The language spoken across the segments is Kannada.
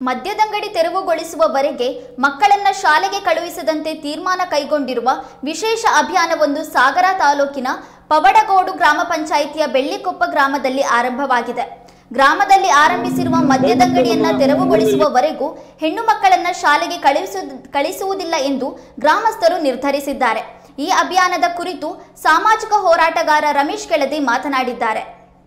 ಮದ್ಯದಂಗಡಿ ತೆರವುಗೊಳಿಸುವವರೆಗೆ ಮಕ್ಕಳನ್ನ ಶಾಲೆಗೆ ಕಳುಹಿಸದಂತೆ ತೀರ್ಮಾನ ಕೈಗೊಂಡಿರುವ ವಿಶೇಷ ಅಭಿಯಾನವೊಂದು ಸಾಗರ ತಾಲೂಕಿನ ಪವಡಗೋಡು ಗ್ರಾಮ ಪಂಚಾಯಿತಿಯ ಬೆಳ್ಳಿಕೊಪ್ಪ ಗ್ರಾಮದಲ್ಲಿ ಆರಂಭವಾಗಿದೆ ಗ್ರಾಮದಲ್ಲಿ ಆರಂಭಿಸಿರುವ ಮದ್ಯದಂಗಡಿಯನ್ನ ತೆರವುಗೊಳಿಸುವವರೆಗೂ ಹೆಣ್ಣು ಮಕ್ಕಳನ್ನ ಶಾಲೆಗೆ ಕಳುಹಿಸು ಕಳಿಸುವುದಿಲ್ಲ ಎಂದು ಗ್ರಾಮಸ್ಥರು ನಿರ್ಧರಿಸಿದ್ದಾರೆ ಈ ಅಭಿಯಾನದ ಕುರಿತು ಸಾಮಾಜಿಕ ಹೋರಾಟಗಾರ ರಮೇಶ್ ಕೆಳದಿ ಮಾತನಾಡಿದ್ದಾರೆ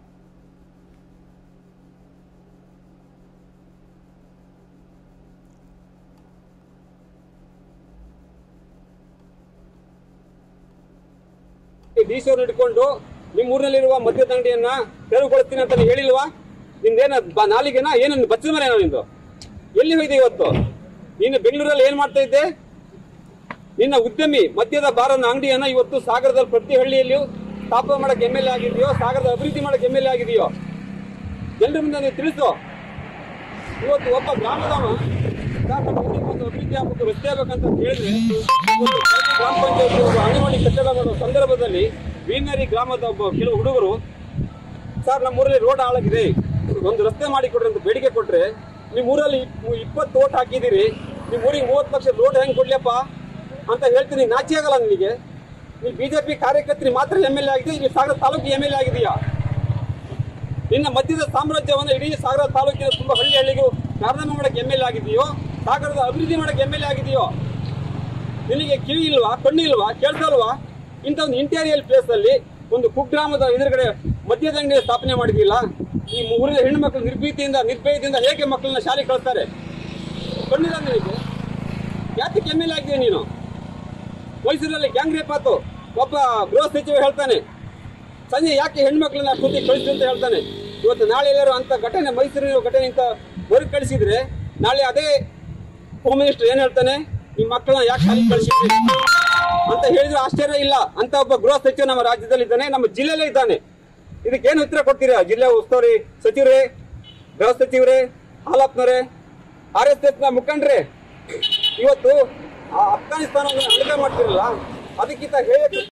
ಡಿಸಿಯವ್ರು ಹಿಡ್ಕೊಂಡು ನಿಮ್ಮ ಊರಿನಲ್ಲಿರುವ ಮದ್ಯದ ಅಂಗಡಿಯನ್ನ ತೆರವುಗೊಳಿಸ್ತೀನಿ ಅಂತ ನೀನ್ ಹೇಳಿಲ್ವಾ ನಿಂದೇನ ಬ- ನಾಲಿಗೆನ ಏನನ್ನು ಬಚ್ಚದ ಮನೆ ನಿಂದು ಎಲ್ಲಿ ಹೋಯ್ದೆ ಇವತ್ತು ನೀನು ಬೆಂಗಳೂರಲ್ಲಿ ಏನ್ ಮಾಡ್ತಾ ಇದ್ದೆ ನಿನ್ನ ಉದ್ಯಮಿ ಮದ್ಯದ ಬಾರನ ಅಂಗಡಿಯನ್ನ ಇವತ್ತು ಸಾಗರದಲ್ಲಿ ಪ್ರತಿ ಹಳ್ಳಿಯಲ್ಲಿಯೂ ಸ್ಥಾಪನೆ ಮಾಡಕ್ ಎಮ್ ಎಲ್ ಎ ಆಗಿದೆಯೋ ಸಾಗರದ ಅಭಿವೃದ್ಧಿ ಮಾಡಕ್ ಎಮ್ ಎಲ್ ಎ ಆಗಿದೆಯೋ ಜನರ ಮುಂದೆ ನೀವು ತಿಳಿಸು ಇವತ್ತು ಒಬ್ಬ ಗ್ರಾಮದವ ಸರ್, ನಮ್ಮ ಊರಿಗೆ ಒಂದು ಅಭಿವೃದ್ಧಿ ಆಗ್ಬೇಕು ರಸ್ತೆ ಆಗ್ಬೇಕಂತ ಹೇಳಿದ್ರೆ ಇವತ್ತು ಪ್ರತಿ ಗ್ರಾಮ ಪಂಚಾಯತ್ ಒಂದು ಅಂಗನವಾಡಿ ಕಟ್ಟಡ ಮಾಡೋ ಸಂದರ್ಭದಲ್ಲಿ ಬೀನರಿ ಗ್ರಾಮದ ಒಬ್ಬ ಕೆಲವು ಹುಡುಗರು ಸರ್ ನಮ್ಮ ಊರಲ್ಲಿ ರೋಡ್ ಹಾಳಾಗಿದೆ ಒಂದು ರಸ್ತೆ ಮಾಡಿ ಕೊಡ್ರಿ ಅಂತ ಬೇಡಿಕೆ ಕೊಟ್ರೆ ನಿಮ್ಮ ಊರಲ್ಲಿ ಇಪ್- ಇಪ್ಪತ್ತು ಓಟ್ ಹಾಕಿದಿರಿ ನಿಮ್ಮ ಊರಿಗೆ ಮೂವತ್ತು ಲಕ್ಷ ರೋಡ್ ಹೆಂಗ್ ಕೊಡ್ಲಿಯಪ್ಪ ಅಂತ ಹೇಳ್ತೀನಿ ನಾಚಿ ಆಗಲ್ಲ ನಿನಗೆ ನೀ ಬಿಜೆಪಿ ಕಾರ್ಯಕರ್ತರಿ ಮಾತ್ರ ಎಮ್ ಎಲ್ ಎ ಆಗಿದೆ ಇಲ್ಲಿ Sagar taluk M L A ಆಗಿದೆಯಾ ನಿನ್ನ ಮಧ್ಯದ ಸಾಮ್ರಾಜ್ಯವನ್ನು ಇಡೀ ಸಾಗರ ತಾಲೂಕಿನ ತುಂಬಾ ಹಳ್ಳಿ ಹಳ್ಳಿಗೂ ಪ್ರಾರಂಭ ಮಾಡಕ್ಕೆ ಎಮ್ ಎಲ್ ಎ ಆಗಿದೆಯೋ ಸಾಗರದ ಅಭಿವೃದ್ಧಿ ಮಾಡಕ್ಕೆ ಎಮ್ ಎಲ್ ಎ ಆಗಿದೆಯೋ ನಿನಗೆ ಕಿವಿ ಇಲ್ವಾ ಕಣ್ಣು ಇಲ್ವಾ ಕೇಳ್ಸಲ್ವಾ ಇಂಥ ಒಂದು ಇಂಟೀರಿಯಲ್ ಪ್ಲೇಸ್ ಅಲ್ಲಿ ಒಂದು ಕುಗ್ರಾಮದ ಎದುರುಗಡೆ ಮದ್ಯದ ಅಂಗಡಿ ಸ್ಥಾಪನೆ ಮಾಡಿದಿಲ್ಲ ಈ ಊರಿನ ಹೆಣ್ಣು ಮಕ್ಕಳು ನಿರ್ಭೀತಿಯಿಂದ ನಿರ್ಭಯದಿಂದ ಹೇಗೆ ಮಕ್ಕಳನ್ನ ಶಾಲೆಗೆ ಕಳಿಸ್ತಾರೆ ಕಣ್ಣಿಲ್ಲ ನಿನಗೆ ಯಾತಕ್ಕೆ ಎಮ್ ಎಲ್ ಎ ಆಗಿದೆಯಾ ನೀನು ಮೈಸೂರಲ್ಲಿ ಗ್ಯಾಂಗ್ ರೇಪ್ ಆತು ಒಬ್ಬ ಗೃಹ ಸಚಿವ ಹೇಳ್ತಾನೆ ಸಂಜೆ ಯಾಕೆ ಹೆಣ್ಮಕ್ಳನ್ನ ಅಷ್ಟೊತ್ತಿ ಕಳಿಸಿ ಅಂತ ಹೇಳ್ತಾನೆ ಇವತ್ತು ನಾಳೆ ಎಲ್ಲರೂ ಅಂತ ಘಟನೆ ಮೈಸೂರಿನ ಘಟನೆ ಅಂತ ಹೊರಗೆ ಕಳಿಸಿದ್ರೆ ನಾಳೆ ಅದೇ ಹೋಮ್ ಮಿನಿಸ್ಟರ್ ಏನ್ ಹೇಳ್ತಾನೆ ನಿಮ್ಮ ಮಕ್ಕಳನ್ನ ಯಾಕೆ ಶಾಲೆಗೆ ಕಳಿಸಿದ್ರಿ ಅಂತ ಹೇಳಿದ್ರೆ ಆಶ್ಚರ್ಯ ಇಲ್ಲ ಅಂತ ಒಬ್ಬ ಗೃಹ ಸಚಿವ ನಮ್ಮ ರಾಜ್ಯದಲ್ಲಿ ಇದ್ದಾನೆ ನಮ್ಮ ಜಿಲ್ಲೆಯಲ್ಲೇ ಇದ್ದಾನೆ ಇದಕ್ಕೇನು ಉತ್ತರ ಕೊಡ್ತೀರಾ ಜಿಲ್ಲೆ ಉಸ್ತುವಾರಿ ಸಚಿವರೇ ಗೃಹ ಸಚಿವರೇ ಹಾಲಪ್ಪನವರೇ ಆರ್ ಎಸ್ ಎಸ್ ನ ಮುಖಂಡ್ರೆ ಇವತ್ತು ಆ ಅಫ್ಘಾನಿಸ್ತಾನ ಅಡುಗೆ ಮಾಡ್ತಿರಲ್ಲ ಅದಕ್ಕಿಂತ ಹೇಳಕ್ಕೆ